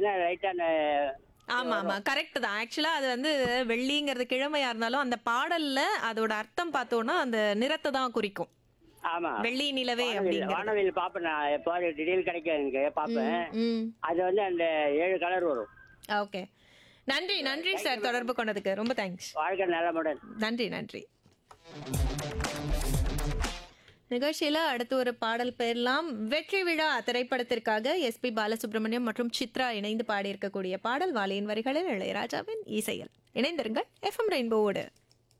பாத்தீங்கன்னா ரைட்டா அந்த ஆமா ஆமா கரெக்ட் தான் ஆக்சுவலா அது வந்து வெள்ளிங்கிறது கிழமையா இருந்தாலும் அந்த பாடல்ல அதோட அர்த்தம் பார்த்தோம்னா அந்த நிறத்தை தான் குறிக்கும் ஆமா வெள்ளி நிலவே வானவில் அப்படிங்கிறது வானவில் பாப்பேன் நான் எப்போ திடீர்னு கிடைக்கும் எனக்கு பாப்பேன் ம் அது வந்து அந்த ஏழு கலர் வரும் ஓகே நன்றி நன்றி சார் தொடர்பு கொண்டதுக்கு ரொம்ப தேங்க்ஸ் வாழ்க்கை நலமுடன் நன்றி நன்றி நிகழ்ச்சியில அடுத்து ஒரு பாடல் பெறலாம் வெற்றி விழா திரைப்படத்திற்காக எஸ்பி பாலசுப்ரமணியம் மற்றும் சித்ரா இணைந்து பாடியிருக்கக்கூடிய பாடல் வாலியின் வரிகளில் இளையராஜாவின் இசையில் இணைந்திருங்கள் எஃப்எம் ரெயின்போவோடு